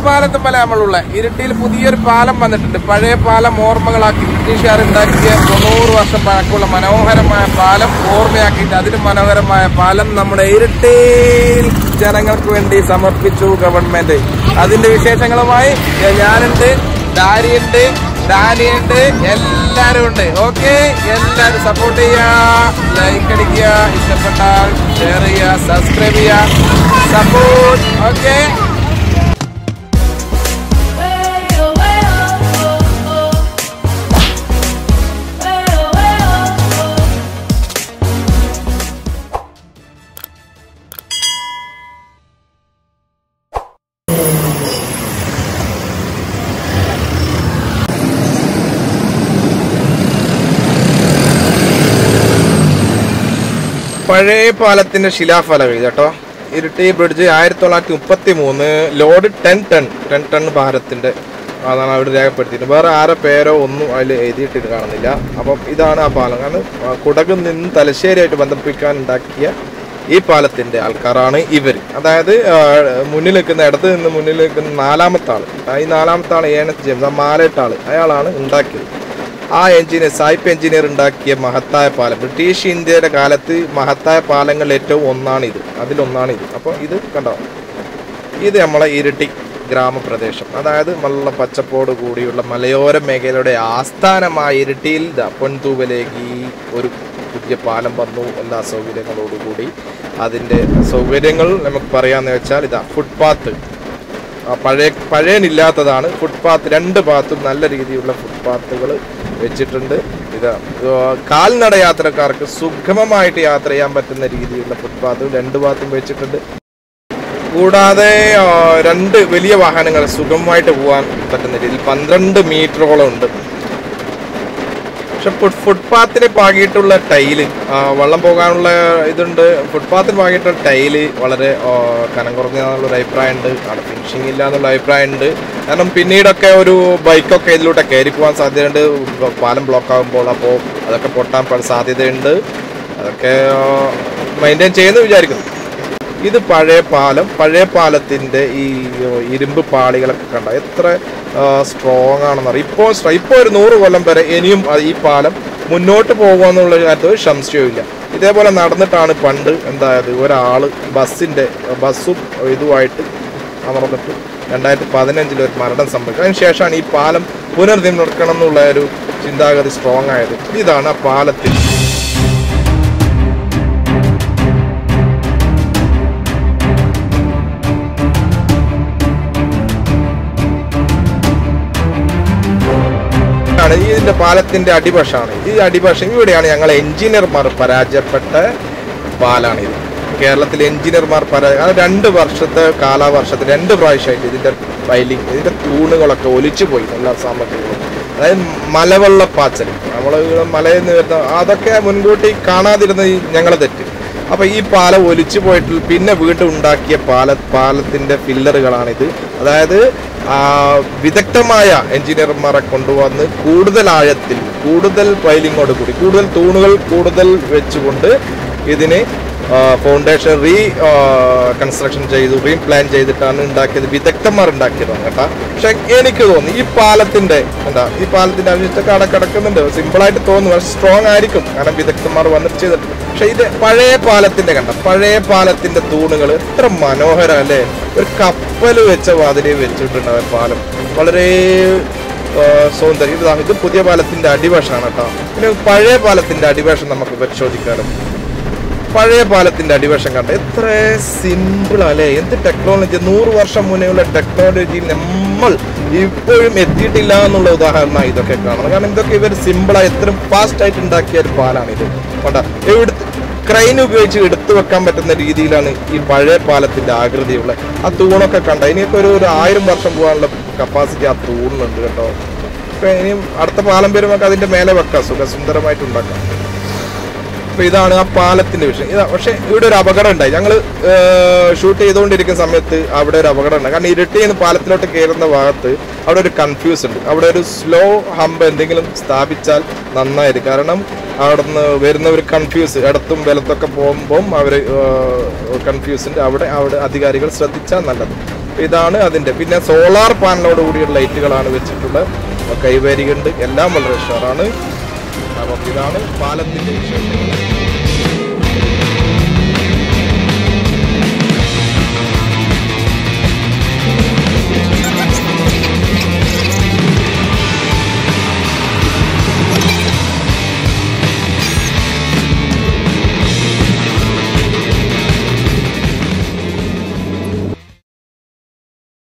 പാലത്തുമ്പല നമ്മളുള്ള ഇരുട്ടിയിൽ പുതിയൊരു പാലം വന്നിട്ടുണ്ട് പഴയ പാലം ഓർമ്മകളാക്കി ബ്രിട്ടീഷുകാർ ഉണ്ടാക്കിയ തൊണ്ണൂറ് വർഷം പഴക്കമുള്ള മനോഹരമായ പാലം ഓർമ്മയാക്കിയിട്ട് അതിലും മനോഹരമായ പാലം നമ്മുടെ ഇരുട്ടിയിൽ ജനങ്ങൾക്ക് വേണ്ടി സമർപ്പിച്ചു ഗവൺമെന്റ് അതിന്റെ വിശേഷങ്ങളുമായി ഞാനുണ്ട് ഡാരിയുണ്ട് ഡാനിയുണ്ട് എല്ലാരും ഉണ്ട് ഓക്കെ എല്ലാരും സപ്പോർട്ട് ചെയ്യുക ലൈക്ക് അടിക്കുക ഇഷ്ടപ്പെട്ടാൽ ഷെയർ ചെയ്യുക സബ്സ്ക്രൈബ് ചെയ്യുക സപ്പോർട്ട് ഓക്കെ പഴയ പാലത്തിന്റെ ശിലാഫലം ഇത് കേട്ടോ ഇരിട്ടി ബ്രിഡ്ജ് ആയിരത്തി തൊള്ളായിരത്തി മുപ്പത്തി മൂന്ന് load ten ton ten ton ഭാരത്തിന്റെ അതാണ് അവർ രേഖപ്പെടുത്തിയിട്ട് വേറെ ആരെ പേരോ ഒന്നും അതിൽ എഴുതിയിട്ട് കാണുന്നില്ല അപ്പം ഇതാണ് ആ പാലം കാരണം ആ, കുടകിൽ നിന്ന് തലശ്ശേരിയായിട്ട് ബന്ധിപ്പിക്കാൻ ഉണ്ടാക്കിയ ഈ പാലത്തിന്റെ ആൾക്കാരാണ് ഇവർ അതായത് ആ, മുന്നിൽ നിൽക്കുന്ന ഇടത്ത് നിന്ന് മുന്നിൽ നിൽക്കുന്ന നാലാമത്തെ ആള് ആ, ഈ നാലാമത്തെ ആള് ഏനത്ത് ജെയിംസ് ആ മാലേട്ട ആള് അയാളാണ് ഉണ്ടാക്കിയത് ആ എഞ്ചിനീയർ സായിപ്പ് എഞ്ചിനീയർ ഉണ്ടാക്കിയ മഹത്തായ പാലം ബ്രിട്ടീഷ് ഇന്ത്യയുടെ കാലത്ത് മഹത്തായ പാലങ്ങൾ ഏറ്റവും ഒന്നാണ് ഇത് അതിലൊന്നാണ് ഇത് അപ്പോൾ ഇത് കണ്ടോ ഇത് നമ്മളെ ഇരിട്ടി ഗ്രാമപ്രദേശം അതായത് നല്ല പച്ചപ്പോട് കൂടിയുള്ള മലയോര മേഖലയുടെ ആസ്ഥാനമായ ഇരിട്ടിയിൽ ദാ പൊൻതൂവലേക്ക് ഈ ഒരു പുതിയ പാലം വന്നു എല്ലാ സൗകര്യങ്ങളോടുകൂടി അതിൻ്റെ സൗകര്യങ്ങൾ നമുക്ക് പറയാന്ന് വെച്ചാൽ ഇതാ ഫുട്പാത്ത് ആ പഴയ പഴയനില്ലാത്തതാണ് ഫുട്പാത്ത് രണ്ട് ഭാഗത്തും നല്ല രീതിയിലുള്ള ഫുട്പാത്തുകൾ വെച്ചിട്ടുണ്ട് ഇത് കാൽനട യാത്രക്കാർക്ക് സുഗമമായിട്ട് യാത്ര ചെയ്യാൻ പറ്റുന്ന രീതിയിലുള്ള ഫുട്പാത്ത് രണ്ട് ഭാഗത്തും വെച്ചിട്ടുണ്ട് കൂടാതെ ആ, രണ്ട് വലിയ വാഹനങ്ങൾ സുഗമമായിട്ട് പോകാൻ പറ്റുന്ന രീതിയിൽ പന്ത്രണ്ട് മീറ്ററോളം ഉണ്ട് പക്ഷെ ഫുട് ഫുട്പാത്തിന് പാകിയിട്ടുള്ള ടൈല് ആ, വെള്ളം പോകാനുള്ള ഇതുണ്ട് ഫുട്പാത്തിന് പാകിയിട്ടുള്ള ടൈല് വളരെ ആ, കനം കുറഞ്ഞെന്നുള്ള അഭിപ്രായം ഉണ്ട് അവിടെ ഫിനിഷിംഗ് ഇല്ല എന്നുള്ള അഭിപ്രായം ഉണ്ട് കാരണം പിന്നീടൊക്കെ ഒരു ബൈക്കൊക്കെ ഇതിലൂടെ കയറി പോകാൻ സാധ്യതയുണ്ട് പാലം ബ്ലോക്ക് ആകുമ്പോൾ അപ്പോൾ അതൊക്കെ പൊട്ടാൻ പ- സാധ്യതയുണ്ട് അതൊക്കെ മെയിൻറ്റെയിൻ ചെയ്യുന്നു വിചാരിക്കുന്നു ഇത് പഴയ പാലം പഴയ പാലത്തിന്റെ ഈ ഇരുമ്പ് പാളികളൊക്കെ കണ്ട എത്ര സ്ട്രോങ് ആണെന്നറിയാം ഇപ്പോൾ ഇപ്പോൾ ഒരു നൂറ് കൊല്ലം വരെ ഇനിയും അത് ഈ പാലം മുന്നോട്ട് പോകുമെന്നുള്ള കാര്യത്തിൽ ഒരു സംശയവുമില്ല ഇതേപോലെ നടന്നിട്ടാണ് പണ്ട് എന്തായത് ഒരാൾ ബസ്സിന്റെ ബസ്സും ഇതുമായിട്ട് അമർന്നിട്ട് രണ്ടായിരത്തി പതിനഞ്ചിൽ ഒരു മരണം സംഭവിച്ചു അതിന് ശേഷമാണ് ഈ പാലം പുനർനിർമ്മിക്കണം എന്നുള്ള ഒരു ചിന്താഗതി സ്ട്രോങ് ആയത് ഇതാണ് ആ പാലത്തിൽ ആണ് ഈ ഇതിന്റെ പാലത്തിന്റെ അടിവശമാണ് ഈ അടിവശം ഇവിടെയാണ് ഞങ്ങൾ എഞ്ചിനീയർമാർ പരാജയപ്പെട്ട പാലാണ് ഇത് കേരളത്തിലെ എഞ്ചിനീയർമാർ പരാ അത് രണ്ട് വർഷത്തെ കാലാവർഷത്തിൽ രണ്ട് പ്രാവശ്യമായിട്ട് ഇതിന്റെ ഫൈലിംഗ് ഇതിന്റെ തൂണുകളൊക്കെ ഒലിച്ചു പോയി എല്ലാ സാമഗ്രികളും അതായത് മലവെള്ളപ്പാച്ചൽ നമ്മൾ മലയിൽ നിന്ന് വരുന്ന അതൊക്കെ മുൻകൂട്ടി കാണാതിരുന്ന ഈ ഞങ്ങളെ തെറ്റ് അപ്പൊ ഈ പാലം ഒലിച്ചു പോയിട്ട് പിന്നെ വീണ്ടും ഉണ്ടാക്കിയ പാല പാലത്തിന്റെ ഫില്ലറുകളാണിത് അതായത് ആ, വിദഗ്ധമായ എഞ്ചിനീയർമാരെ കൊണ്ടുവന്ന് കൂടുതൽ ആഴത്തിൽ കൂടുതൽ പൈലിങ്ങോട് കൂടി കൂടുതൽ തൂണുകൾ കൂടുതൽ വെച്ചുകൊണ്ട് ഇതിന് ഫൗണ്ടേഷൻ റീ കൺസ്ട്രക്ഷൻ ചെയ്തു റീ പ്ലാൻ ചെയ്തിട്ടാണ് ഉണ്ടാക്കിയത് വിദഗ്ധന്മാർ ഉണ്ടാക്കിയതാണ് കേട്ടോ പക്ഷെ എനിക്ക് തോന്നി ഈ പാലത്തിന്റെ എന്താ ഈ പാലത്തിന്റെ അഭിഷ്ടൊക്കെ അവിടെ കിടക്കുന്നുണ്ട് സിമ്പിൾ ആയിട്ട് തോന്നുന്നു പക്ഷെ സ്ട്രോങ് ആയിരിക്കും കാരണം വിദഗ്ധന്മാർ വന്നിട്ട് ചെയ്തിട്ടുണ്ട് പക്ഷെ ഇത് പഴയ പാലത്തിന്റെ കണ്ട പഴയ പാലത്തിന്റെ തൂണുകൾ എത്ര മനോഹരം അല്ലേ ഒരു കപ്പൽ വെച്ച വാതിരി വെച്ചിട്ടുണ്ട് ആ പാലം വളരെ ആ, സൗന്ദര്യം ഇതാ ഇത് പുതിയ പാലത്തിന്റെ അടിവശമാണ് കേട്ടോ പിന്നെ പഴയ പാലത്തിന്റെ അടിവശം നമുക്ക് പരിശോധിക്കാനും പഴയ പാലത്തിന്റെ അടിവശം കണ്ട എത്ര സിമ്പിൾ അല്ലേ എന്ത് ടെക്നോളജി നൂറ് വർഷം മുന്നേയുള്ള ടെക്നോളജി നമ്മൾ ഇപ്പോഴും എത്തിയിട്ടില്ല എന്നുള്ള ഉദാഹരണമാണ് ഇതൊക്കെ കാണുന്നത് കാരണം ഇതൊക്കെ ഇവർ സിമ്പിളായി എത്രയും ഫാസ്റ്റ് ആയിട്ട് ഉണ്ടാക്കിയ ഒരു പാലാണ് ഇത് കണ്ട എവിടെ ക്രൈൻ ഉപയോഗിച്ച് എടുത്തു വെക്കാൻ പറ്റുന്ന രീതിയിലാണ് ഈ പഴയ പാലത്തിന്റെ ആകൃതിയുള്ള ആ തൂണൊക്കെ കണ്ട ഇനിയൊക്കെ ഒരു ഒരു ആയിരം വർഷം പോകാനുള്ള കപ്പാസിറ്റി ആ തൂണിനുണ്ട് കേട്ടോ ഇപ്പൊ ഇനിയും അടുത്ത പാലം വരുമ്പോൾ അതിന്റെ മേലെ വെക്കാം സുഖസുന്ദരമായിട്ട് ഉണ്ടാക്കാം അപ്പൊ ഇതാണ് ആ പാലത്തിന്റെ വിഷയം ഇതാ പക്ഷെ ഇവിടെ ഒരു അപകടം ഉണ്ടായി ഞങ്ങൾ ഷൂട്ട് ചെയ്തുകൊണ്ടിരിക്കുന്ന സമയത്ത് അവിടെ ഒരു അപകടം ഉണ്ടായി കാരണം ഇരട്ടിയിൽ നിന്ന് പാലത്തിലോട്ട് കയറുന്ന ഭാഗത്ത് അവിടെ ഒരു കൺഫ്യൂസ് ഉണ്ട് അവിടെ ഒരു സ്ലോ ഹമ്പ് എന്തെങ്കിലും സ്ഥാപിച്ചാൽ നന്നായിരിക്കും കാരണം അവിടെ നിന്ന് വരുന്നവർ കൺഫ്യൂസ് ഇടത്തും വലത്തൊക്കെ പോകുമ്പം അവർ കൺഫ്യൂസ് ഉണ്ട് അവിടെ അവിടെ അധികാരികൾ ശ്രദ്ധിച്ചാൽ നല്ലത് ഇതാണ് അതിന്റെ പിന്നെ സോളാർ പാനലോട് കൂടിയുള്ള ലൈറ്റുകളാണ് വെച്ചിട്ടുള്ളത് അപ്പോൾ കൈവരികണ്ട് എല്ലാം വളരെ ഉഷാറാണ് അപ്പം ഇതാണ് പാലത്തിന്റെ വിശേഷങ്ങൾ